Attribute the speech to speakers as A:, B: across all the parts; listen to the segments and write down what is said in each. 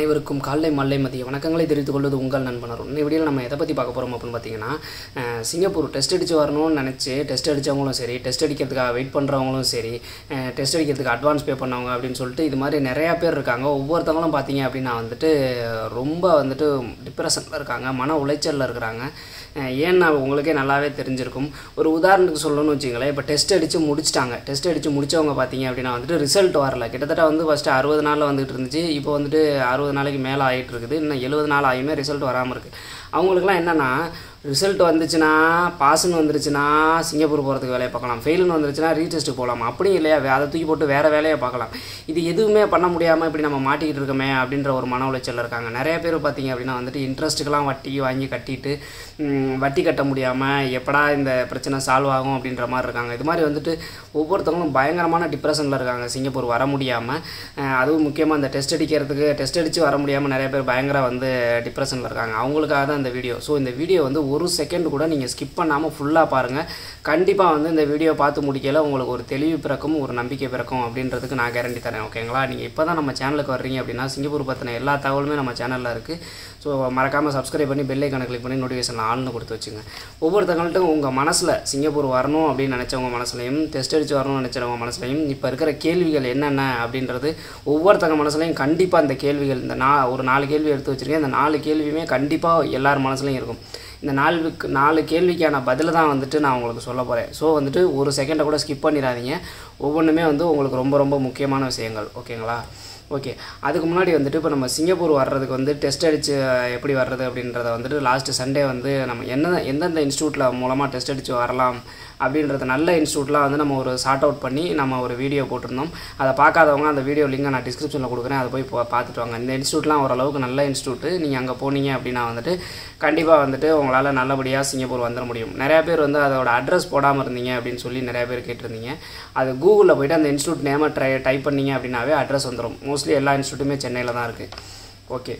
A: அனைவருக்கும் காலை மல்லை மதிய வணக்கங்களை தெரிவித்துக் கொள்வது உங்கள் நண்பன் அருண் இந்த வீடியோவில் நம்ம எதை பற்றி பார்க்க போகிறோம் அப்படின்னு பார்த்தீங்கன்னா அஹ், சிங்கப்பூர் டெஸ்ட் அடித்து வரணும்னு நினச்சி டெஸ்ட் அடித்தவங்களும் சரி டெஸ்ட் அடிக்கிறதுக்காக வெயிட் பண்ணுறவங்களும் சரி டெஸ்ட் அடிக்கிறதுக்கு அட்வான்ஸ் பே பண்ணவங்க அப்படின்னு சொல்லிட்டு இது மாதிரி நிறையா பேர் இருக்காங்க ஒவ்வொருத்தவங்களும் பார்த்தீங்க அப்படின்னா வந்துட்டு ரொம்ப வந்துட்டு டிப்ரெஷனில் இருக்காங்க மன உளைச்சலில் இருக்கிறாங்க அஹ், ஏன்னா உங்களுக்கே நல்லாவே தெரிஞ்சிருக்கும் ஒரு உதாரணத்துக்கு சொல்லணும்னு வச்சுங்களேன் இப்போ டெஸ்ட் அடித்து முடிச்சிட்டாங்க டெஸ்ட் அடித்து முடிச்சவங்க பார்த்தீங்க அப்படின்னா வந்துட்டு ரிசல்ட் வரல கிட்டத்தட்ட வந்து ஃபஸ்ட்டு அறுபது நாளில் வந்துட்டு இருந்துச்சு இப்போ வந்துட்டு அறுபது நாளைக்கு மேலே ஆகிட்டு இருக்குது இன்னும் எழுபது நாள் ஆகியுமே ரிசல்ட் வராமல் இருக்குது அவங்களுக்குலாம் என்னென்னா ரிசல்ட் வந்துச்சுன்னா பாஸ்ன்னு வந்துருச்சுன்னா சிங்கப்பூர் போகிறதுக்கு வேலையை பார்க்கலாம் ஃபெயிலுன்னு வந்துருச்சுன்னா ரீடெஸ்ட்டுக்கு போகலாம் அப்படியும் இல்லையா வே- அதை தூக்கி போட்டு வேறு வேலையை பார்க்கலாம் இது எதுவுமே பண்ண முடியாமல் இப்படி நம்ம மாட்டிக்கிட்டு இருக்கோமே அப்படின்ற ஒரு மன உளைச்சல் இருக்காங்க நிறைய பேர் பார்த்தீங்க அப்படின்னா வந்துட்டு இன்ட்ரெஸ்ட்டுக்கெல்லாம் வட்டி வாங்கி கட்டிட்டு ம், வட்டி கட்ட முடியாமல் எப்படா இந்த பிரச்சனை சால்வ் ஆகும் அப்படின்ற மாதிரி இருக்காங்க இது மாதிரி வந்துட்டு ஒவ்வொருத்தவங்களும் பயங்கரமான டிப்ரெஷனில் இருக்காங்க சிங்கப்பூர் வர முடியாமல் அதுவும் முக்கியமாக இந்த டெஸ்ட் அடிக்கிறதுக்கு டெஸ்ட் அடித்து வர முடியாமல் நிறைய பேர் பயங்கர வந்து டிப்ரெஷனில் இருக்காங்க அவங்களுக்காக தான் இந்த வீடியோ ஸோ இந்த வீடியோ வந்து ஒரு செகண்ட் கூட நீங்கள் ஸ்கிப் பண்ணாமல் ஃபுல்லாக பாருங்கள் கண்டிப்பாக வந்து இந்த வீடியோ பார்த்து முடிக்கல உங்களுக்கு ஒரு தெளிவு பிறக்கும் ஒரு நம்பிக்கை பிறக்கும் அப்படின்றதுக்கு நான் கேரண்டி தரேன் ஓகேங்களா நீங்கள் இப்போ தான் நம்ம சேனலுக்கு வர்றீங்க அப்படின்னா சிங்கப்பூர் பற்றின எல்லா தகவலுமே நம்ம சேனலில் இருக்குது ஸோ மறக்காமல் சப்ஸ்கிரைப் பண்ணி பெல் ஐக்கானை கிளிக் பண்ணி நோட்டிஃபிகேஷன் ஆள்னு கொடுத்து வச்சுங்க ஒவ்வொருத்தவங்கள்ட்டும் உங்கள் மனசில் சிங்கப்பூர் வரணும் அப்படின்னு நினச்சவங்க மனசுலையும் டெஸ்ட் அடித்து வரணும்னு நினச்சவங்க மனசுலையும் இப்போ இருக்கிற கேள்விகள் என்னென்ன அப்படின்றது ஒவ்வொருத்தங்க மனசுலையும் கண்டிப்பாக இந்த கேள்விகள் இந்த நா ஒரு நாலு கேள்வி எடுத்து வச்சுருக்கேன் இந்த நாலு கேள்வியுமே கண்டிப்பாக எல்லார் மனசுலையும் இருக்கும் இந்த நாலுக்கு நாலு கேள்விக்கான பதிலை தான் வந்துட்டு நான் உங்களுக்கு சொல்ல போகிறேன் ஸோ வந்துட்டு ஒரு செகண்டை கூட ஸ்கிப் பண்ணிடாதீங்க ஒவ்வொன்றுமே வந்து உங்களுக்கு ரொம்ப ரொம்ப முக்கியமான விஷயங்கள் ஓகேங்களா ஓகே அதுக்கு முன்னாடி வந்துட்டு இப்போ நம்ம சிங்கப்பூர் வர்றதுக்கு வந்து டெஸ்ட் அடித்து எப்படி வர்றது அப்படின்றத வந்துட்டு லாஸ்ட்டு சண்டே வந்து நம்ம என்ன எந்தெந்த இன்ஸ்டியூட்டில் மூலமாக டெஸ்ட் அடித்து வரலாம் அப்படின்றத நல்ல இன்ஸ்டியூட்லாம் வந்து நம்ம ஒரு சார்ட் அவுட் பண்ணி நம்ம ஒரு வீடியோ போட்டிருந்தோம் அதை பார்க்காதவங்க அந்த வீடியோ லிங்கை நான் டிஸ்கிரிப்ஷனில் கொடுக்குறேன் அதை போய் பா- பார்த்துட்டு வாங்க இந்த இன்ஸ்டியூட்லாம் ஓரளவுக்கு நல்ல இன்ஸ்டியூட்டு நீங்கள் அங்கே போனீங்க அப்படின்னா வந்துட்டு கண்டிப்பாக வந்துட்டு உங்களால் நல்லபடியாக சிங்கப்பூர் வந்துட முடியும் நிறையா பேர் வந்து அதோட அட்ரஸ் போடாமல் இருந்தீங்க அப்படின்னு சொல்லி நிறையா பேர் கேட்டிருந்தீங்க அது கூகுளில் போயிட்டு அந்த இன்ஸ்டியூட் நேமை ட்ரை டைப் பண்ணீங்க அப்படின்னாவே அட்ரஸ் வந்துடும் மோஸ்ட்லி எல்லா இன்ஸ்டியூட்டுமே சென்னையில் தான் இருக்குது ஓகே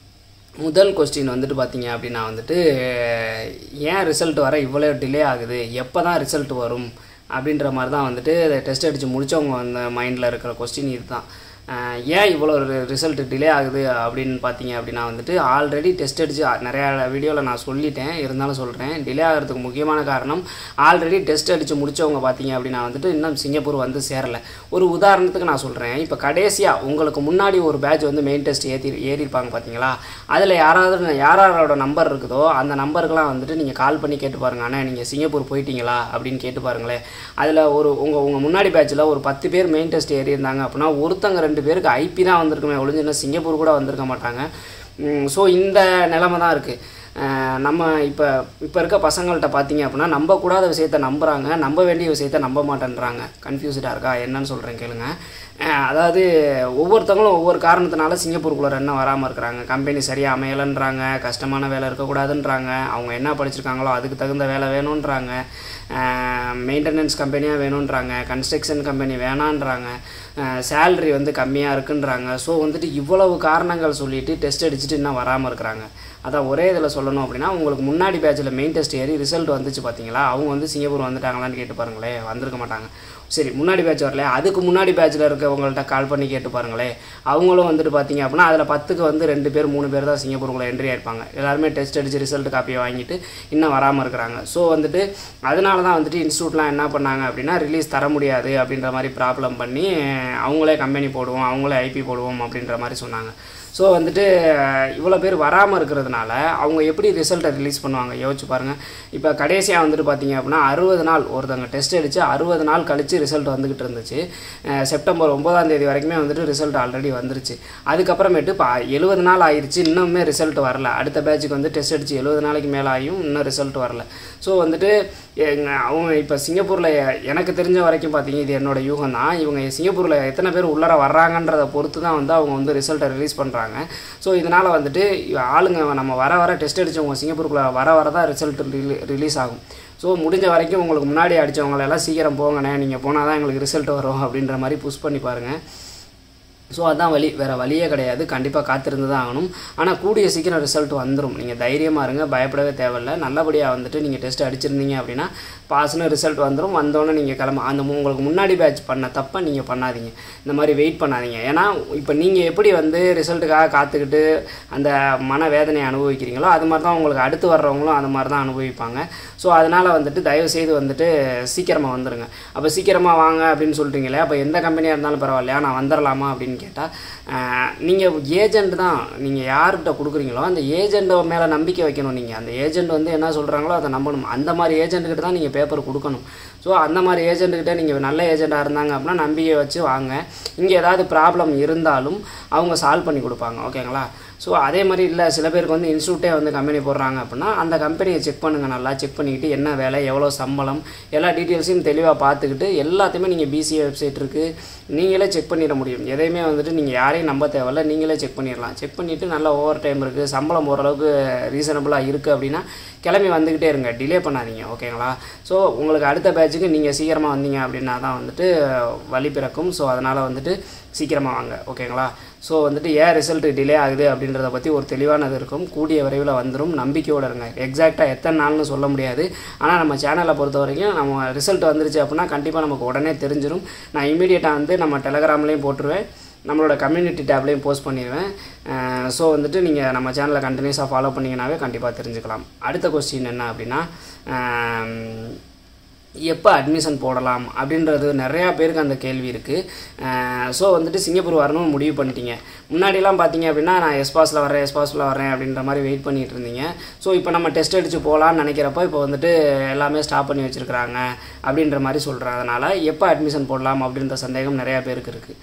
A: முதல் கொஸ்டின் வந்துட்டு பார்த்தீங்க அப்படின்னா வந்துட்டு ஏன் ரிசல்ட் வர இவ்வளோ டிலே ஆகுது எப்போ தான் ரிசல்ட் வரும் அப்படின்ற மாதிரி தான் வந்துட்டு டெஸ்ட் அடித்து முடித்தவங்க வந்து மைண்டில் இருக்கிற கொஸ்டின் இதுதான் அஹ் ஏன் இவ்வளோ ரிசல்ட் டிலே ஆகுது அப்படின்னு பார்த்தீங்க அப்படின்னா வந்துட்டு ஆல்ரெடி டெஸ்ட் அடித்து நிறையா வீடியோவில் நான் சொல்லிட்டேன் இருந்தாலும் சொல்கிறேன் டிலே ஆகிறதுக்கு முக்கியமான காரணம் ஆல்ரெடி டெஸ்ட் அடித்து முடித்தவங்க பார்த்தீங்க அப்படின்னா வந்துட்டு இன்னும் சிங்கப்பூர் வந்து சேரலை ஒரு உதாரணத்துக்கு நான் சொல்கிறேன் இப்போ கடைசியாக உங்களுக்கு முன்னாடி ஒரு பேட்ச் வந்து மெயின் டெஸ்ட் ஏற்றி ஏறியிருப்பாங்க பார்த்தீங்களா அதில் யாராவது யாரோட நம்பர் இருக்குதோ அந்த நம்பருக்கெலாம் வந்துட்டு நீங்கள் கால் பண்ணி கேட்டு பாருங்க அண்ணா நீங்கள் சிங்கப்பூர் போயிட்டீங்களா அப்படின்னு கேட்டு பாருங்களேன் அதில் ஒரு உங்கள் உங்கள் முன்னாடி பேட்சில் ஒரு பத்து பேர் மெயின் டெஸ்ட் ஏறி இருந்தாங்க அப்படின்னா ஒருத்தங்க ரெண்டு பேருக்கு ஐபி தான் வந்திருக்குமே ஒழிஞ்சு இன்னும் சிங்கப்பூர் கூட வந்திருக்க மாட்டாங்க ஸோ இந்த நிலமை தான் இருக்குது நம்ம இப்போ இப்போ இருக்க பசங்கள்கிட்ட பார்த்தீங்க அப்படின்னா நம்பக்கூடாத விஷயத்த நம்புகிறாங்க நம்ப வேண்டிய விஷயத்த நம்ப மாட்டேன்றாங்க கன்ஃபியூஸ்டாக இருக்கா என்னன்னு சொல்கிறேன் கேளுங்க அஹ் அதாவது ஒவ்வொருத்தவங்களும் ஒவ்வொரு காரணத்தினால சிங்கப்பூருக்குள்ளே என்ன வராமல் இருக்கிறாங்க கம்பெனி சரியாக அமையலைன்றாங்க கஷ்டமான வேலை இருக்கக்கூடாதுன்றாங்க அவங்க என்ன படிச்சிருக்காங்களோ அதுக்கு தகுந்த வேலை வேணுன்றாங்க மெயின்டெனன்ஸ் கம்பெனியாக வேணுன்றாங்க கன்ஸ்ட்ரக்ஷன் கம்பெனி வேணான்றாங்க சேல்ரி வந்து கம்மியாக இருக்குன்றாங்க ஸோ வந்துட்டு இவ்வளவு காரணங்கள் சொல்லிட்டு டெஸ்ட் அடிச்சுட்டு இன்னும் வராமல் இருக்கிறாங்க அதான் ஒரே இதில் சொல்லணும் அப்படின்னா உங்களுக்கு முன்னாடி பேட்சில் மெயின் டெஸ்ட் ஏறி ரிசல்ட் வந்துச்சு பார்த்தீங்களா அவங்க வந்து சிங்கப்பூர் வந்துட்டாங்களான்னு கேட்டு பாருங்களேன் வந்திருக்க மாட்டாங்க சரி முன்னாடி பேட்ச் வரல அதுக்கு முன்னாடி பேட்சில் இருக்கவங்கள்ட்ட கால் பண்ணி கேட்டு பாருங்களேன் அவங்களும் வந்துட்டு பார்த்தீங்க அப்படின்னா அதில் பத்துக்கு வந்து ரெண்டு பேர் மூணு பேர் தான் சிங்கப்பூருக்குள்ளே என்ட்ரி ஆயிருப்பாங்க எல்லாருமே டெஸ்ட் அடித்து ரிசல்ட் காப்பியை வாங்கிட்டு இன்னும் வராமல் இருக்கிறாங்க ஸோ வந்துட்டு அதனால தான் வந்துட்டு இன்ஸ்டியூட்லாம் என்ன பண்ணாங்க அப்படின்னா ரிலீஸ் தர முடியாது அப்படின்ற மாதிரி ப்ராப்ளம் பண்ணி அவங்களே கம்பெனி போடுவோம் அவங்களே ஐபி போடுவோம் அப்படின்ற மாதிரி சொன்னாங்க ஸோ வந்துட்டு இவ்வளோ பேர் வராமல் இருக்கிறதுனால அவங்க எப்படி ரிசல்ட்டை ரிலீஸ் பண்ணுவாங்க யோசிச்சு பாருங்கள் இப்போ கடைசியாக வந்துட்டு பார்த்தீங்க அப்படின்னா அறுபது நாள் ஒருத்தவங்க டெஸ்ட் அடித்து அறுபது நாள் கழித்து ரிசல்ட் வந்துக்கிட்டு இருந்துச்சு அஹ் செப்டம்பர் ஒன்பதாம் தேதி வரைக்குமே வந்துட்டு ரிசல்ட் ஆல்ரெடி வந்துருச்சு அதுக்கப்புறமேட்டு இப்போ எழுபது நாள் ஆயிடுச்சு இன்னுமே ரிசல்ட் வரல அடுத்த பேட்சுக்கு வந்து டெஸ்ட் அடித்து எழுபது நாளைக்கு மேலே ஆகியும் இன்னும் ரிசல்ட் வரல ஸோ வந்துட்டு எங்க அவங்க இப்போ சிங்கப்பூரில் எனக்கு தெரிஞ்ச வரைக்கும் பார்த்தீங்க இது என்னோட யூகம் தான் இவங்க சிங்கப்பூரில் எத்தனை பேர் உள்ளார வர்றாங்கன்றதை பொறுத்து தான் வந்து அவங்க வந்து ரிசல்ட்டை ரிலீஸ் பண்ணுறாங்க ஸோ இதனால் வந்துட்டு ஆளுங்க நம்ம வர வர டெஸ்ட் அடித்தவங்க சிங்கப்பூருக்குள்ளே வர வர தான் ரிசல்ட் ரிலீஸ் ஆகும் ஸோ முடிஞ்ச வரைக்கும் உங்களுக்கு முன்னாடி அடித்தவங்களெல்லாம் சீக்கிரம் போங்கண்ணே நீங்கள் போனால் தான் எங்களுக்கு ரிசல்ட் வரும் அப்படின்ற மாதிரி புஷ் பண்ணி பாருங்கள் ஸோ அதான் வழி வேறு வழியே கிடையாது கண்டிப்பாக காத்திருந்து தான் ஆகணும் ஆனால் கூடிய சீக்கிரம் ரிசல்ட் வந்துடும் நீங்கள் தைரியமாக இருங்க பயப்படவே தேவையில்ல நல்லபடியாக வந்துட்டு நீங்கள் டெஸ்ட் அடிச்சிருந்தீங்க அப்படின்னா பாஸ்னு ரிசல்ட் வந்துடும் வந்தோடனே நீங்கள் கிளம்ப அந்த மு- உங்களுக்கு முன்னாடி பேட்ச் பண்ண தப்பை நீங்கள் பண்ணாதீங்க இந்த மாதிரி வெயிட் பண்ணாதீங்க ஏன்னா இப்போ நீங்கள் எப்படி வந்து ரிசல்ட்டுக்காக காத்துக்கிட்டு அந்த மன வேதனையை அனுபவிக்கிறீங்களோ அது மாதிரி தான் உங்களுக்கு அடுத்து வர்றவங்களும் அந்த மாதிரி தான் அனுபவிப்பாங்க ஸோ அதனால் வந்துட்டு தயவு செய்து வந்துட்டு சீக்கிரமாக வந்துடுங்க அப்போ சீக்கிரமாக வாங்க அப்படின்னு சொல்கிறீங்களே அப்போ எந்த கம்பெனியாக இருந்தாலும் பரவாயில்லையா நான் வந்துடலாமா அப்படின்னு கேட்டால் நீங்கள் ஏஜெண்ட் தான் நீங்கள் யார்கிட்ட கொடுக்குறீங்களோ அந்த ஏஜெண்ட்டை மேலே நம்பிக்கை வைக்கணும் நீங்கள் அந்த ஏஜெண்ட் வந்து என்ன சொல்கிறாங்களோ அதை நம்பணும் அந்த மாதிரி ஏஜென்ட்டுக்கிட்ட தான் நீங்கள் பேப்பர் கொடுக்கணும் ஸோ அந்த மாதிரி ஏஜென்ட்டுக்கிட்ட நீங்கள் நல்ல ஏஜெண்ட்டாக இருந்தாங்க அப்படின்னா நம்பிக்கை வச்சு வாங்க இங்கே ஏதாவது ப்ராப்ளம் இருந்தாலும் அவங்க சால்வ் பண்ணி கொடுப்பாங்க ஓகேங்களா ஸோ அதே மாதிரி இல்லை சில பேருக்கு வந்து இன்ஸ்டியூட்டே வந்து கம்பெனி போடுறாங்க அப்படின்னா அந்த கம்பெனியை செக் பண்ணுங்கள் நல்லா செக் பண்ணிக்கிட்டு என்ன வேலை எவ்வளோ சம்பளம் எல்லா டீட்டெயில்ஸையும் தெளிவாக பார்த்துக்கிட்டு எல்லாத்தையுமே நீங்கள் பிசிஏ வெப்சைட் இருக்குது நீங்களே செக் பண்ணிட முடியும் எதையுமே வந்துட்டு நீங்கள் யாரையும் நம்ப தேவையில்ல நீங்களே செக் பண்ணிடலாம் செக் பண்ணிவிட்டு நல்ல ஓவர் டைம் இருக்குது சம்பளம் ஓரளவுக்கு ரீசனபிளாக இருக்குது அப்படின்னா கிளம்பி வந்துக்கிட்டே இருங்க டிலே பண்ணாதீங்க ஓகேங்களா ஸோ உங்களுக்கு அடுத்த பேட்சுக்கு நீங்கள் சீக்கிரமாக வந்தீங்க அப்படின்னா தான் வந்துட்டு வழி பிறக்கும் ஸோ அதனால் வந்துட்டு சீக்கிரமாக வாங்க ஓகேங்களா ஸோ வந்துட்டு ஏன் ரிசல்ட் டிலே ஆகுது அப்படின்றத பற்றி ஒரு தெளிவானது இருக்கும் கூடிய விரைவில் வந்துடும் நம்பிக்கையோடு இருங்க எக்ஸாக்டாக எத்தனை நாள்னு சொல்ல முடியாது ஆனால் நம்ம சேனலை பொறுத்த வரைக்கும் நம்ம ரிசல்ட் வந்துருச்சு அப்படின்னா கண்டிப்பாக நமக்கு உடனே தெரிஞ்சிடும் நான் இமீடியட்டாக வந்து நம்ம டெலகிராம்லேயும் போட்டுருவேன் நம்மளோட கம்யூனிட்டி டேப்லேயும் போஸ்ட் பண்ணிடுவேன் ஸோ வந்துட்டு நீங்கள் நம்ம சேனலை கண்டினியூஸாக ஃபாலோ பண்ணிங்கனாவே கண்டிப்பாக தெரிஞ்சுக்கலாம் அடுத்த கொஸ்டின் என்ன அப்படின்னா ஆம், எப்போ அட்மிஷன் போடலாம் அப்படின்றது நிறையா பேருக்கு அந்த கேள்வி இருக்குது ஸோ வந்துட்டு சிங்கப்பூர் வரணும்னு முடிவு பண்ணிட்டீங்க முன்னாடிலாம் பார்த்தீங்க அப்படின்னா நான் எஸ்பாஸில் வரேன் எஸ்பாஸில் வரேன் அப்படின்ற மாதிரி வெயிட் பண்ணிட்டு இருந்தீங்க ஸோ இப்போ நம்ம டெஸ்ட் அடித்து போகலான்னு நினைக்கிறப்ப இப்போ வந்துட்டு எல்லாமே ஸ்டாப் பண்ணி வச்சுருக்குறாங்க அப்படின்ற மாதிரி சொல்கிறேன் அதனால் எப்போ அட்மிஷன் போடலாம் அப்படின்ற சந்தேகம் நிறையா பேருக்கு இருக்குது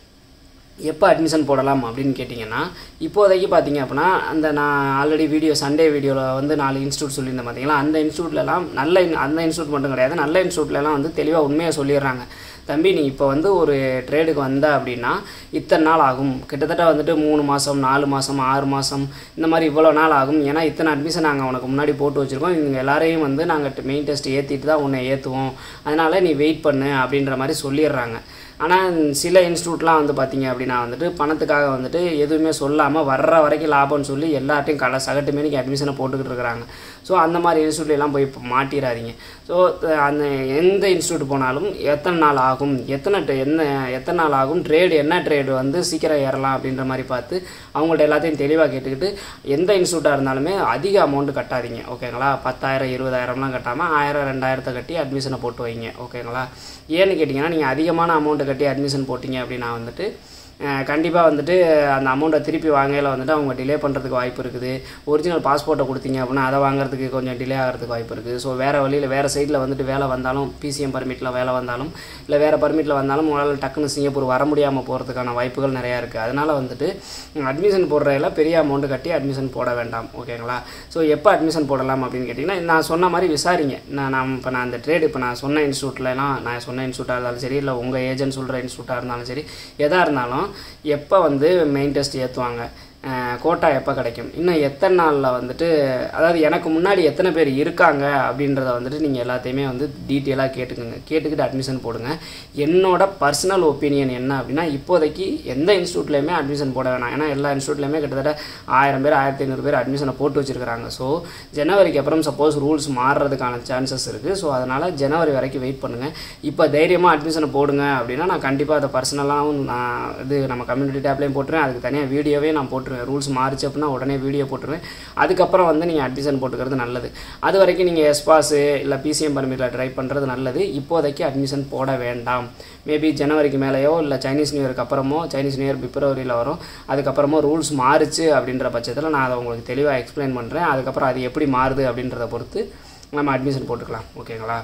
A: எப்போ அட்மிஷன் போடலாம் அப்படின்னு கேட்டிங்கன்னா இப்போதைக்கு பார்த்தீங்க அப்படின்னா அந்த நான் ஆல்ரெடி வீடியோ சண்டே வீடியோவில் வந்து நாலு இன்ஸ்டியூட் சொல்லியிருந்தேன் பார்த்தீங்களா அந்த இன்ஸ்டியூட்லலாம் நல்ல in- அந்த இன்ஸ்டியூட் மட்டும் கிடையாது நல்ல இன்ஸ்டியூட்லலாம் வந்து தெளிவாக உண்மையை சொல்லிடுறாங்க தம்பி நீ இப்போ வந்து ஒரு ட்ரேடுக்கு வந்த அப்படின்னா இத்தனை நாள் ஆகும் கிட்டத்தட்ட வந்துட்டு மூணு மாதம் நாலு மாதம் ஆறு மாதம் இந்த மாதிரி இவ்வளோ நாள் ஆகும் ஏன்னா இத்தனை அட்மிஷன் நாங்கள் உனக்கு முன்னாடி போட்டு வச்சுருக்கோம் இவங்க எல்லாரையும் வந்து நாங்கள் மெயின் டெஸ்ட் ஏற்றிட்டு தான் உன்னை ஏற்றுவோம் அதனால் நீ வெயிட் பண்ணு அப்படின்ற மாதிரி சொல்லிடுறாங்க ஆனால் சில இன்ஸ்டியூட்லாம் வந்து பார்த்தீங்க அப்படின்னா வந்துட்டு பணத்துக்காக வந்துட்டு எதுவுமே சொல்லாமல் வர்ற வரைக்கும் லாபம்னு சொல்லி எல்லார்ட்டையும் கலை சகட்டு மேனிக்கு அட்மிஷனை போட்டுக்கிட்டு இருக்கிறாங்க ஸோ அந்த மாதிரி இன்ஸ்டியூட்லாம் போய் இப்போ மாட்டிடாதீங்க ஸோ அந்த எந்த இன்ஸ்டியூட் போனாலும் எத்தனை நாள் ஆகும் எத்தனை ட- என்ன எத்தனை நாள் ஆகும் ட்ரேடு என்ன ட்ரேடு வந்து சீக்கிரம் ஏறலாம் அப்படின்ற மாதிரி பார்த்து அவங்கள்ட்ட எல்லாத்தையும் தெளிவாக கேட்டுக்கிட்டு எந்த இன்ஸ்டியூட்டாக இருந்தாலுமே அதிக அமௌண்ட் கட்டாதீங்க ஓகேங்களா பத்தாயிரம் இருபதாயிரம்லாம் கட்டாமல் ஆயிரம் ரெண்டாயிரத்தை கட்டி அட்மிஷனை போட்டு வைங்க ஓகேங்களா ஏன்னு கேட்டிங்கன்னா நீங்கள் அதிகமான அமௌண்ட்டை கட்டி அட்மிஷன் போட்டிங்க அப்படின்னா வந்துட்டு கண்டிப்பாக வந்துட்டு அந்த அமௌண்ட்டை திருப்பி வாங்கையில் வந்துட்டு அவங்க டிலே பண்ணுறதுக்கு வாய்ப்பு இருக்குது ஒரிஜினல் பாஸ்போர்ட்டை கொடுத்தீங்க அப்படின்னா அதை வாங்குறதுக்கு கொஞ்சம் டிலே ஆகிறதுக்கு வாய்ப்பு இருக்குது ஸோ வேறு வழியில் வேறு சைடில் வந்துட்டு வேலை வந்தாலும் பிசிஎம் பர்மிட்டில் வேலை வந்தாலும் இல்லை வேறு பர்மிட்டில் வந்தாலும் உங்களால் டக்குன்னு சிங்கப்பூர் வர முடியாமல் போகிறதுக்கான வாய்ப்புகள் நிறையா இருக்குது அதனால் வந்துட்டு அட்மிஷன் போடுறதில் பெரிய அமௌண்ட்டு கட்டி அட்மிஷன் போட வேண்டாம் ஓகேங்களா ஸோ எப்போ அட்மிஷன் போடலாம் அப்படின்னு கேட்டிங்கன்னா நான் சொன்ன மாதிரி விசாரிங்க நான் நான் இப்போ நான் அந்த ட்ரேடு இப்போ நான் சொன்ன இன்ஸ்டியூட்லலாம் நான் சொன்ன இன்ஸ்டியூட்டாக இருந்தாலும் சரி இல்லை உங்கள் ஏஜென்ட் சொல்கிற இன்ஸ்டியூட்டாக இருந்தாலும் சரி எதாக இருந்தாலும் எப்போ வந்து மெயின் டெஸ்ட் ஏற்றுவாங்க கோட்டா எப்போ கிடைக்கும் இன்னும் எத்தனை நாளில் வந்துட்டு அதாவது எனக்கு முன்னாடி எத்தனை பேர் இருக்காங்க அப்படின்றத வந்துட்டு நீங்கள் எல்லாத்தையுமே வந்து டீட்டெயிலாக கேட்டுக்கோங்க கேட்டுக்கிட்டு அட்மிஷன் போடுங்க என்னோட பர்சனல் ஒப்பீனியன் என்ன அப்படின்னா இப்போதைக்கு எந்த இன்ஸ்டியூட்லேயுமே அட்மிஷன் போட வேணாம் ஏன்னா எல்லா இன்ஸ்டியூட்லேயுமே கிட்டத்தட்ட ஆயிரம் பேர் ஆயிரத்தி ஐநூறு பேர் அட்மிஷனை போட்டு வச்சிருக்காங்க ஸோ ஜனவரிக்கு அப்புறம் சப்போஸ் ரூல்ஸ் மாறுறதுக்கான சான்சஸ் இருக்குது ஸோ அதனால் ஜனவரி வரைக்கும் வெயிட் பண்ணுங்கள் இப்போ தைரியமாக அட்மிஷனை போடுங்க அப்படின்னா நான் கண்டிப்பாக அதை பர்சனலாகவும் நான் இது நம்ம கம்யூனிட்டி டேப்லேயும் போட்டுருவேன் அதுக்கு தனியாக வீடியோவே நான் போட்டுருவேன் ரூல்ஸ் மாறிச்சு அப்படின்னா உடனே வீடியோ போட்டுருவேன் அதுக்கப்புறம் வந்து நீங்கள் அட்மிஷன் போட்டுக்கிறது நல்லது அது வரைக்கும் நீங்கள் எஸ்பாஸு இல்லை பிசிஎம் பர்மிட்டில் ட்ரை பண்ணுறது நல்லது இப்போதைக்கு அட்மிஷன் போட வேண்டாம் மேபி ஜனவரிக்கு மேலேயோ இல்லை சைனீஸ் நியூ இயருக்கு அப்புறமோ சைனீஸ் நியூ இயர் பிப்ரவரியில் வரும் அதுக்கப்புறமா ரூல்ஸ் மாறுச்சு அப்படின்ற பட்சத்தில் நான் அதை உங்களுக்கு தெளிவாக எக்ஸ்பிளைன் பண்ணுறேன் அதுக்கப்புறம் அது எப்படி மாறுது அப்படின்றத பொறுத்து நம்ம அட்மிஷன் போட்டுக்கலாம் ஓகேங்களா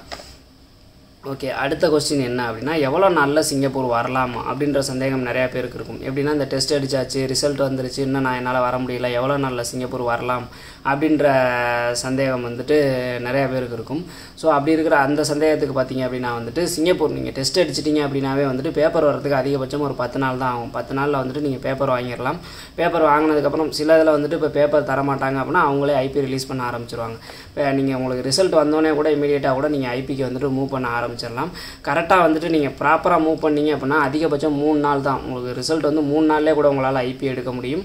A: ஓகே அடுத்த கொஸ்டின் என்ன அப்படின்னா எவ்வளோ நாளில் சிங்கப்பூர் வரலாம் அப்படின்ற சந்தேகம் நிறையா பேருக்கு இருக்கும் எப்படின்னா இந்த டெஸ்ட் அடிச்சாச்சு ரிசல்ட் வந்துருச்சு இன்னும் நான் என்னால் வர முடியல எவ்வளோ நாளில் சிங்கப்பூர் வரலாம் அப்படின்ற சந்தேகம் வந்துட்டு நிறையா பேருக்கு இருக்கும் ஸோ அப்படி இருக்கிற அந்த சந்தேகத்துக்கு பார்த்தீங்க அப்படின்னா வந்துட்டு சிங்கப்பூர் நீங்கள் டெஸ்ட் அடிச்சிட்டிங்க அப்படின்னாவே வந்துட்டு பேப்பர் வரதுக்கு அதிகபட்சம் ஒரு பத்து நாள் தான் ஆகும் பத்து நாளில் வந்துட்டு நீங்கள் பேப்பர் வாங்கிடலாம் பேப்பர் வாங்கினதுக்கப்புறம் சில இதில் வந்துட்டு இப்போ பேப்பர் தர மாட்டாங்க அப்படின்னா அவங்களே ஐபி ரிலீஸ் பண்ண ஆரம்பிச்சிருவாங்க இப்போ நீங்கள் உங்களுக்கு ரிசல்ட் வந்தோடனே கூட இமீடியட்டாக கூட நீங்கள் ஐபிக்கு வந்துட்டு மூவ் பண்ண ஆரம்பிச்சு ஆரம்பிச்சிடலாம் கரெக்டாக வந்துட்டு நீங்கள் ப்ராப்பராக மூவ் பண்ணீங்க அப்படின்னா அதிகபட்சம் மூணு நாள் தான் உங்களுக்கு ரிசல்ட் வந்து மூணு நாள்லேயே கூட உங்களால் ஐபி எடுக்க முடியும்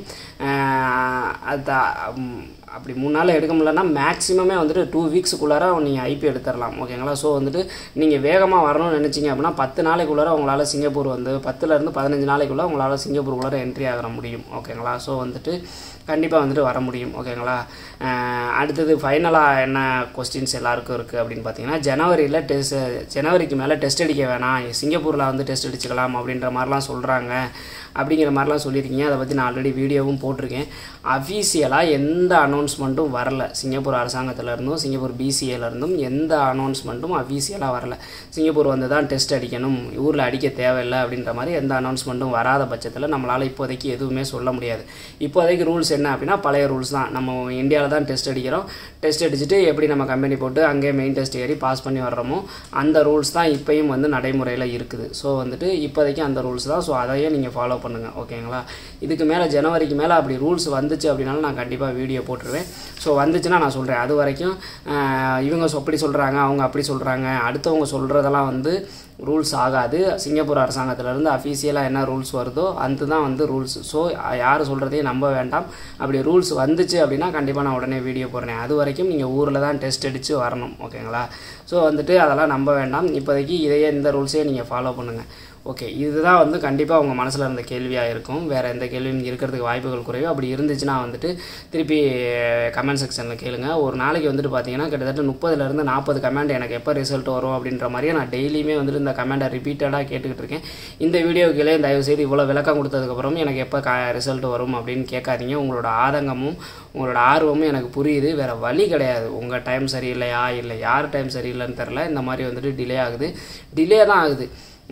A: ஆஹ் அது ம், அப்படி மூணு நாள் எடுக்க முடியலன்னா மேக்ஸிமமே வந்துட்டு டூ வீக்ஸுக்குள்ளார நீங்கள் ஐபி எடுத்துடலாம் ஓகேங்களா ஸோ வந்துட்டு நீங்கள் வேகமாக வரணும்னு நினச்சிங்க அப்படின்னா பத்து நாளைக்குள்ளார உங்களால் சிங்கப்பூர் வந்து பத்துலேருந்து பதினஞ்சு நாளைக்குள்ளே உங்களால் சிங்கப்பூருக்குள்ளார என்ட்ரி ஆகிற முடியும் ஓகேங்களா ஸோ வந்துட்டு கண்டிப்பாக வந்துட்டு வர முடியும் ஓகேங்களா அஹ் அடுத்தது ஃபைனலாக என்ன கொஸ்டின்ஸ் எல்லாருக்கும் இருக்குது அப்படின்னு பார்த்தீங்கன்னா ஜனவரியில் டெஸ்ட் ஜனவரிக்கு மேலே டெஸ்ட் அடிக்க வேணாம் சிங்கப்பூரில் வந்து டெஸ்ட் அடிச்சுக்கலாம் அப்படின்ற மாதிரிலாம் சொல்கிறாங்க அப்படிங்கிற மாதிரிலாம் சொல்லியிருக்கீங்க அதை பற்றி நான் ஆல்ரெடி வீடியோவும் போட்டிருக்கேன் அஃபீஷியலாக எந்த அனௌன்ஸ்மெண்ட்டும் வரல சிங்கப்பூர் அரசாங்கத்திலேருந்தும் சிங்கப்பூர் பிசிஏலேருந்தும் எந்த அனௌன்ஸ்மெண்ட்டும் அஃபீஷியலாக வரல சிங்கப்பூர் வந்து தான் டெஸ்ட் அடிக்கணும் ஊரில் அடிக்க தேவையில்லை அப்படின்ற மாதிரி எந்த அனௌன்ஸ்மெண்ட்டும் வராத பட்சத்தில் நம்மளால் இப்போதைக்கு எதுவுமே சொல்ல முடியாது இப்போதைக்கு ரூல்ஸ் என்ன அப்படின்னா பழைய ரூல்ஸ் தான் நம்ம இந்தியாவில் தான் டெஸ்ட் அடிக்கிறோம் டெஸ்ட் அடிச்சுட்டு எப்படி நம்ம கம்பெனி போட்டு அங்கேயே மெயின் டெஸ்ட் ஏறி பாஸ் பண்ணி வர்றோமோ அந்த ரூல்ஸ் தான் இப்போயும் வந்து நடைமுறையில் இருக்குது ஸோ வந்துட்டு இப்போதைக்கு அந்த ரூல்ஸ் தான் ஸோ அதையே நீங்கள் ஃபாலோ பண்ணுங்கள் ஓகேங்களா இதுக்கு மேலே ஜனவரிக்கு மேலே அப்படி ரூல்ஸ் வந்துச்சு அப்படின்னாலும் நான் கண்டிப்பாக வீடியோ போட்டுருவேன் ஸோ வந்துச்சுன்னா நான் சொல்கிறேன் அது வரைக்கும் ஆஹ், இவங்க சொ- அப்படி சொல்கிறாங்க அவங்க அப்படி சொல்கிறாங்க அடுத்தவங்க சொல்கிறதெல்லாம் வந்து ரூல்ஸ் ஆகாது சிங்கப்பூர் அரசாங்கத்திலேருந்து அஃபீஷியலாக என்ன ரூல்ஸ் வருதோ அது தான் வந்து ரூல்ஸ் ஸோ யார் சொல்கிறதையும் நம்ப வேண்டாம் அப்படி ரூல்ஸ் வந்துச்சு அப்படின்னா கண்டிப்பாக நான் உடனே வீடியோ போடுறேன் அது வரைக்கும் நீங்கள் ஊரில் தான் டெஸ்ட் அடித்து வரணும் ஓகேங்களா ஸோ வந்துட்டு அதெல்லாம் நம்ப வேண்டாம் இப்போதைக்கு இதையே இந்த ரூல்ஸையே நீங்கள் ஃபாலோ பண்ணுங்கள் ஓகே இதுதான் வந்து கண்டிப்பாக உங்கள் மனசில் இருந்த கேள்வியாக இருக்கும் வேறு எந்த கேள்வியும் இருக்கிறதுக்கு வாய்ப்புகள் குறைவு அப்படி இருந்துச்சுன்னா வந்துட்டு திருப்பி கமெண்ட் செக்ஷனில் கேளுங்க ஒரு நாளைக்கு வந்துட்டு பார்த்தீங்கன்னா கிட்டத்தட்ட முப்பதுலேருந்து நாற்பது கமெண்ட் எனக்கு எப்போ ரிசல்ட் வரும் அப்படின்ற மாதிரியே நான் டெய்லியுமே வந்துட்டு இந்த கமெண்ட்டை ரிப்பீட்டடாக கேட்டுக்கிட்டு இருக்கேன் இந்த வீடியோக்கிலே தயவு செய்து இவ்வளோ விளக்கம் கொடுத்ததுக்கப்புறம் எனக்கு எப்போ க ரிசல்ட் வரும் அப்படின்னு கேட்காதீங்க உங்களோட ஆதங்கமும் உங்களோட ஆர்வமும் எனக்கு புரியுது வேறு வழி கிடையாது உங்கள் டைம் சரியில்லையா இல்லை யார் டைம் சரியில்லைன்னு தெரில இந்த மாதிரி வந்துட்டு டிலே ஆகுது டிலே தான் ஆகுது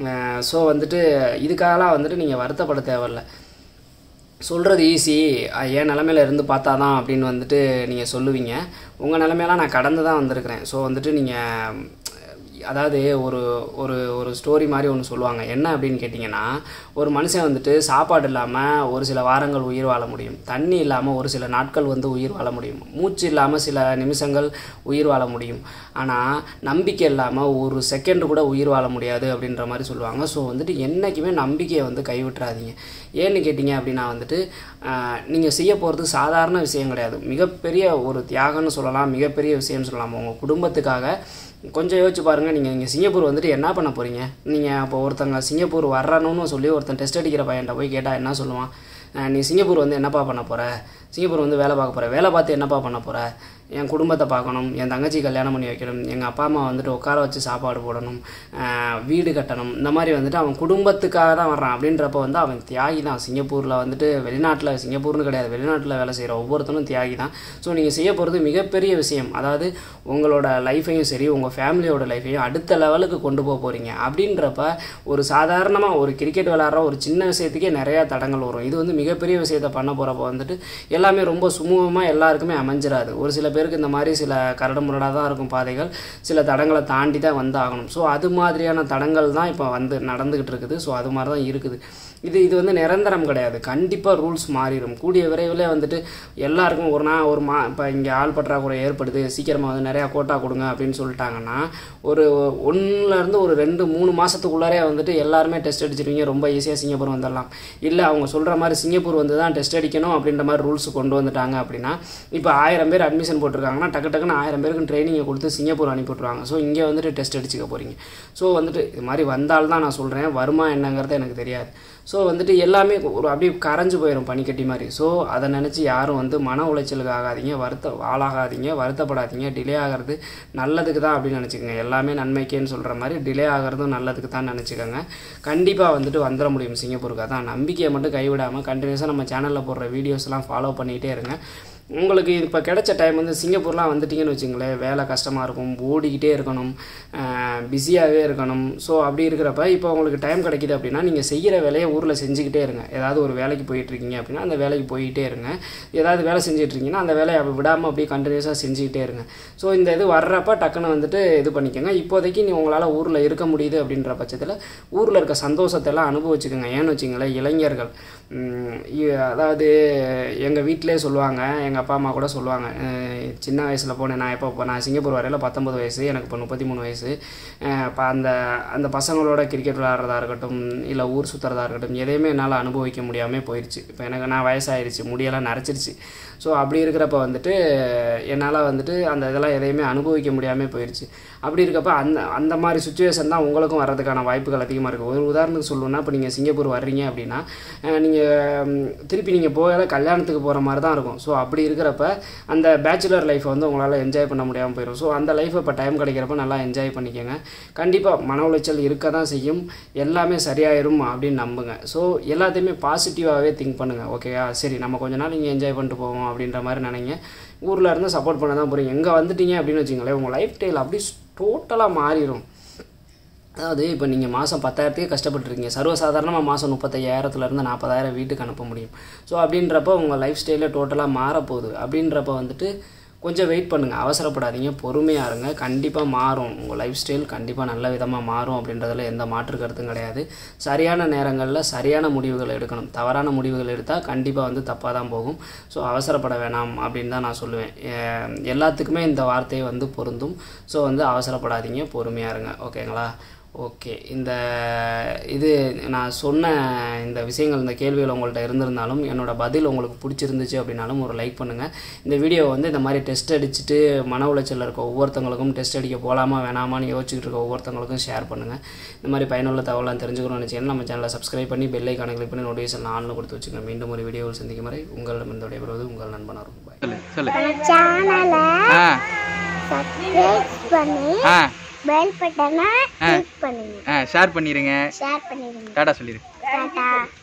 A: ஸோ வந்துட்டு இதுக்காகலாம் வந்துட்டு நீங்கள் வருத்தப்பட தேவையில்ல சொல்கிறது ஈஸி என் நிலமையில இருந்து பார்த்தா தான் அப்படின்னு வந்துட்டு நீங்கள் சொல்லுவீங்க உங்கள் நிலமையெல்லாம் நான் கடந்து தான் வந்திருக்கிறேன் ஸோ வந்துட்டு நீங்கள் அதாவது ஒரு ஒரு ஒரு ஸ்டோரி மாதிரி ஒன்று சொல்லுவாங்க என்ன அப்படின்னு கேட்டிங்கன்னா ஒரு மனுஷன் வந்துட்டு சாப்பாடு இல்லாமல் ஒரு சில வாரங்கள் உயிர் வாழ முடியும் தண்ணி இல்லாமல் ஒரு சில நாட்கள் வந்து உயிர் வாழ முடியும் மூச்சு இல்லாமல் சில நிமிஷங்கள் உயிர் வாழ முடியும் ஆனால் நம்பிக்கை இல்லாமல் ஒரு செகண்ட் கூட உயிர் வாழ முடியாது அப்படின்ற மாதிரி சொல்லுவாங்க ஸோ வந்துட்டு என்றைக்குமே நம்பிக்கையை வந்து கைவிட்டுறாதீங்க ஏன்னு கேட்டிங்க அப்படின்னா வந்துட்டு நீங்கள் செய்ய போகிறது சாதாரண விஷயம் கிடையாது மிகப்பெரிய ஒரு தியாகம்னு சொல்லலாம் மிகப்பெரிய விஷயம்னு சொல்லலாம் உங்கள் குடும்பத்துக்காக கொஞ்சம் யோசிச்சு பாருங்கள் நீங்கள் இங்கே சிங்கப்பூர் வந்துட்டு என்ன பண்ண போகிறீங்க நீங்கள் இப்போ ஒருத்தங்க சிங்கப்பூர் வர்றணும்னு சொல்லி ஒருத்தன் டெஸ்ட் அடிக்கிற பையன்ட்ட போய் கேட்டால் என்ன சொல்லுவான் அஹ் நீ சிங்கப்பூர் வந்து என்னப்பா பண்ண போகிற சிங்கப்பூர் வந்து வேலை பார்க்க போகிற வேலை பார்த்து என்னப்பா பண்ண போகிற என் குடும்பத்தை பார்க்கணும் என் தங்கச்சி கல்யாணம் பண்ணி வைக்கணும் எங்கள் அப்பா அம்மா வந்துட்டு உட்கார வச்சு சாப்பாடு போடணும் அஹ் வீடு கட்டணும் இந்த மாதிரி வந்துட்டு அவன் குடும்பத்துக்காக தான் வர்றான் அப்படின்றப்ப வந்து அவன் தியாகி தான் சிங்கப்பூரில் வந்துட்டு வெளிநாட்டில் சிங்கப்பூர்னு கிடையாது வெளிநாட்டில் வேலை செய்கிற ஒவ்வொருத்தனும் தியாகி தான் ஸோ நீங்கள் செய்ய போகிறது மிகப்பெரிய விஷயம் அதாவது உங்களோட லைஃபையும் சரி உங்கள் ஃபேமிலியோட லைஃபையும் அடுத்த லெவலுக்கு கொண்டு போக போகிறீங்க அப்படின்றப்ப ஒரு சாதாரணமாக ஒரு கிரிக்கெட் விளாட்ற ஒரு சின்ன விஷயத்துக்கே நிறையா தடங்கள் வரும் இது வந்து மிகப்பெரிய விஷயத்தை பண்ண போகிறப்ப வந்துட்டு எல்லாமே ரொம்ப சுமூகமாக எல்லாருக்குமே அமைஞ்சிராது ஒரு சில பேருக்கு இந்த மாதிரி சில கரடுமுரடாக தான் இருக்கும் பாதைகள் சில தடங்களை தாண்டி தான் வந்து ஆகணும் ஸோ அது மாதிரியான தடங்கள் தான் இப்போ வந்து நடந்துக்கிட்டு இருக்குது ஸோ அது மாதிரி தான் இருக்குது இது இது வந்து நிரந்தரம் கிடையாது கண்டிப்பாக ரூல்ஸ் மாறிடும் கூடிய விரைவில் வந்துட்டு எல்லாருக்கும் ஒரு நாள் ஒரு மா இப்போ இங்கே ஆள் பற்றாக்குறை ஏற்படுது சீக்கிரமாக வந்து நிறையா கோட்டா கொடுங்க அப்படின்னு சொல்லிட்டாங்கன்னா ஒரு ஒன்றுலேருந்து ஒரு ரெண்டு மூணு மாதத்துக்குள்ளாரே வந்துட்டு எல்லாருமே டெஸ்ட் அடிச்சிருவீங்க ரொம்ப ஈஸியாக சிங்கப்பூர் வந்துடலாம் இல்லை அவங்க சொல்கிற மாதிரி சிங்கப்பூர் வந்து தான் டெஸ்ட் அடிக்கணும் அப்படின்ற மாதிரி ரூல்ஸ் கொண்டு வந்துட்டாங்க அப்படின்னா இப்போ ஆயிரம் பேர் அட்மிஷன் போட்டிருக்காங்கன்னா டக்கு டக்குன்னு ஆயிரம் பேருக்கு ட்ரைனிங்கை கொடுத்து சிங்கப்பூர் அனுப்பி விட்ருவாங்க ஸோ இங்கே வந்துட்டு டெஸ்ட் அடிச்சுக்க போகிறீங்க ஸோ வந்துட்டு இது மாதிரி வந்தால் தான் நான் சொல்கிறேன் வருமா என்னங்கிறது எனக்கு தெரியாது ஸோ வந்துட்டு எல்லாமே ஒரு அப்படியே கரைஞ்சு போயிடும் பனிக்கட்டி மாதிரி ஸோ அதை நினச்சி யாரும் வந்து மன உளைச்சலுக்கு ஆகாதீங்க வருத்த ஆளாகாதீங்க வருத்தப்படாதீங்க டிலே ஆகிறது நல்லதுக்கு தான் அப்படின்னு நினச்சிக்கோங்க எல்லாமே நன்மைக்கேன்னு சொல்கிற மாதிரி டிலே ஆகிறதும் நல்லதுக்கு தான் நினச்சிக்கோங்க கண்டிப்பாக வந்துட்டு வந்துட முடியும் சிங்கப்பூருக்கு அதான் நம்பிக்கையை மட்டும் கைவிடாமல் கண்டினியூஸாக நம்ம சேனலில் போடுற வீடியோஸ்லாம் ஃபாலோ பண்ணிகிட்டே இருங்க உங்களுக்கு இப்போ கிடைச்ச டைம் வந்து சிங்கப்பூர்லாம் வந்துட்டீங்கன்னு வச்சுங்களேன் வேலை கஷ்டமாக இருக்கும் ஓடிக்கிட்டே இருக்கணும் பிஸியாகவே இருக்கணும் ஸோ அப்படி இருக்கிறப்ப இப்போ உங்களுக்கு டைம் கிடைக்கிது அப்படின்னா நீங்கள் செய்கிற வேலையை ஊரில் செஞ்சுக்கிட்டே இருங்க ஏதாவது ஒரு வேலைக்கு போயிட்டுருக்கீங்க அப்படின்னா அந்த வேலைக்கு போயிட்டே இருங்க ஏதாவது வேலை செஞ்சுட்டு இருக்கீங்கன்னா அந்த வேலையை அப்படி விடாமல் அப்படியே கண்டினியூஸாக செஞ்சுக்கிட்டே இருங்க ஸோ இந்த இது வர்றப்ப டக்குன்னு வந்துட்டு இது பண்ணிக்கோங்க இப்போதைக்கு நீ உங்களால் ஊரில் இருக்க முடியுது அப்படின்ற பட்சத்தில் ஊரில் இருக்க சந்தோஷத்தை எல்லாம் அனுபவிச்சுக்கோங்க ஏன்னு வச்சுங்களேன் இளைஞர்கள் உம், இ- அதாவது எங்கள் வீட்டிலே சொல்லுவாங்க எங்கள் எங்கள் அப்பா அம்மா கூட சொல்லுவாங்க அஹ் சின்ன வயசில் போனேன் நான் எப்போ இப்போ நான் சிங்கப்பூர் வரையில் பத்தொம்பது வயசு எனக்கு இப்போ முப்பத்தி மூணு வயசு அஹ் இப்போ அந்த அந்த பசங்களோட கிரிக்கெட் விளாட்றதா இருக்கட்டும் இல்லை ஊர் சுற்றுறதா இருக்கட்டும் எதையுமே என்னால் அனுபவிக்க முடியாமல் போயிடுச்சு இப்போ எனக்கு நான் வயசாயிருச்சு முடியெல்லாம் நரைச்சிருச்சு ஸோ அப்படி இருக்கிறப்ப வந்துட்டு என்னால் வந்துட்டு அந்த இதெல்லாம் எதையுமே அனுபவிக்க முடியாமல் போயிடுச்சு அப்படி இருக்கப்ப அந்த அந்த மாதிரி சுச்சுவேஷன் தான் உங்களுக்கும் வர்றதுக்கான வாய்ப்புகள் அதிகமாக இருக்குது ஒரு உதாரணத்துக்கு சொல்லணும்னா இப்போ நீங்கள் சிங்கப்பூர் வர்றீங்க அப்படின்னா நீங்கள் திருப்பி நீங்கள் போகல கல்யாணத்துக்கு போகிற மாதிரி தான் இருக்கும் ஸோ அப்படி இருக்கிறப்ப அந்த பேச்சுலர் லைஃப்பை வந்து உங்களால் என்ஜாய் பண்ண முடியாமல் போயிடும் ஸோ அந்த லைஃப்பை இப்போ டைம் கிடைக்கிறப்ப நல்லா என்ஜாய் பண்ணிக்கோங்க கண்டிப்பாக மன உளைச்சல் இருக்க தான் செய்யும் எல்லாமே சரியாயிரும் அப்படின்னு நம்புங்க ஸோ எல்லாத்தையுமே பாசிட்டிவாகவே திங்க் பண்ணுங்கள் ஓகேயா சரி நம்ம கொஞ்ச நாள் இங்கே என்ஜாய் பண்ணிட்டு போவோம் அப்படின்ற மாதிரி நினைங்க ஊரில் இருந்து சப்போர்ட் பண்ண தான் போகிறீங்க எங்கே வந்துட்டீங்க அப்படின்னு வச்சுங்களேன் உங்கள் லைஃப் ஸ்டைல் அப்படி டோட்டலாக மாறிடும் அதாவது இப்போ நீங்கள் மாதம் பத்தாயிரத்துக்கே கஷ்டப்பட்டுருக்கீங்க சர்வசாதாரணமாக மாதம் முப்பத்தையாயிரத்துலேருந்து நாற்பதாயிரம் வீட்டுக்கு அனுப்ப முடியும் ஸோ அப்படின்றப்ப உங்கள் லைஃப் ஸ்டைலே டோட்டலாக மாறப்போகுது அப்படின்றப்ப வந்துட்டு கொஞ்சம் வெயிட் பண்ணுங்கள் அவசரப்படாதீங்க பொறுமையாக இருங்க கண்டிப்பாக மாறும் உங்கள் லைஃப் ஸ்டைல் கண்டிப்பாக நல்ல விதமாக மாறும் அப்படின்றதுல எந்த மாற்று கருத்தும் கிடையாது சரியான நேரங்களில் சரியான முடிவுகள் எடுக்கணும் தவறான முடிவுகள் எடுத்தால் கண்டிப்பாக வந்து தப்பாக தான் போகும் ஸோ அவசரப்பட வேணாம் அப்படின்னு தான் நான் சொல்லுவேன் எ- எல்லாத்துக்குமே இந்த வார்த்தை வந்து பொருந்தும் ஸோ வந்து அவசரப்படாதீங்க பொறுமையாக இருங்க ஓகேங்களா ஓகே இந்த இது நான் சொன்ன இந்த விஷயங்கள் இந்த கேள்விகள் உங்கள்கிட்ட இருந்திருந்தாலும் என்னோட பதில் உங்களுக்கு பிடிச்சிருந்துச்சு அப்படின்னாலும் ஒரு லைக் பண்ணுங்கள் இந்த வீடியோ வந்து இந்த மாதிரி டெஸ்ட் அடிச்சுட்டு மன உளைச்சலில் இருக்க ஒவ்வொருத்தங்களுக்கும் டெஸ்ட் அடிக்க போகலாமா வேணாமான்னு யோசிச்சுட்டு இருக்க ஒவ்வொருத்தங்களுக்கும் ஷேர் பண்ணுங்கள் இந்த மாதிரி பயனுள்ள தகவலாம் தெரிஞ்சுக்கணும்னு நினச்சிங்கன்னா நம்ம சேனலை சப்ஸ்கிரைப் பண்ணி பெல் ஐக்கானை கிளிக் பண்ணி நோட்டிஃபிகேஷன் ஆன்ல கொடுத்து வச்சுங்க மீண்டும் ஒரு வீடியோவில் சந்திக்கும் வரை உங்களிடம் இந்த விடைபெறுவது உங்கள் நண்பனாக இருக்கும் பாய்
B: சொல்லு சொல்லு
C: சேனலை
B: ஆ
C: சப்ஸ்கிரைப் பண்ணி
B: ஆ
C: பெல் பட்டனை கிளிக் பண்ணுங்க
B: ஆ ஷேர் பண்ணிடுங்க
C: ஷேர் பண்ணிடுங்க
B: டாடா சொல்லிடு
C: டாடா